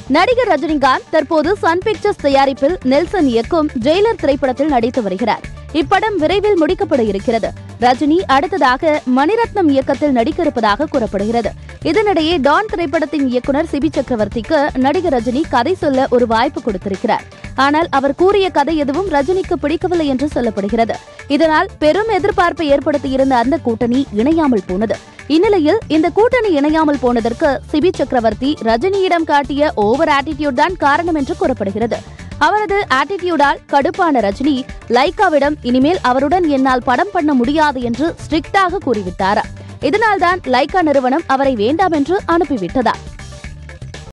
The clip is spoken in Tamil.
நடிகர் ரஜினிகாந்த் தற்போது சன் பிக்சர்ஸ் தயாரிப்பில் நெல்சன் இயக்கும் ஜெயிலர் திரைப்படத்தில் நடித்து வருகிறார் இப்படம் விரைவில் முடிக்கப்பட இருக்கிறது ரஜினி அடுத்ததாக மணிரத்னம் இயக்கத்தில் நடிக்க இருப்பதாக கூறப்படுகிறது இதனிடையே டான் திரைப்படத்தின் இயக்குனர் சிபி சக்கரவர்த்திக்கு நடிகர் ரஜினி கதை சொல்ல ஒரு வாய்ப்பு கொடுத்திருக்கிறார் ஆனால் அவர் கூறிய கதை எதுவும் ரஜினிக்கு பிடிக்கவில்லை என்று சொல்லப்படுகிறது இதனால் பெரும் எதிர்பார்ப்பை ஏற்படுத்தியிருந்த அந்த கூட்டணி இணையாமல் போனது இந்நிலையில் இந்த கூட்டணி இணையாமல் போனதற்கு சிபி சக்கரவர்த்தி ரஜினியிடம் காட்டிய ஓவர் ஆட்டிடியூட் தான் காரணம் என்று கூறப்படுகிறது அவரது ஆட்டிடியூடால் கடுப்பான ரஜினி லைக்காவிடம் இனிமேல் அவருடன் என்னால் படம் பண்ண முடியாது என்று ஸ்ட்ரிக்டாக கூறிவிட்டாரா இதனால்தான் லைக்கா நிறுவனம் அவரை வேண்டாம் என்று அனுப்பிவிட்டதா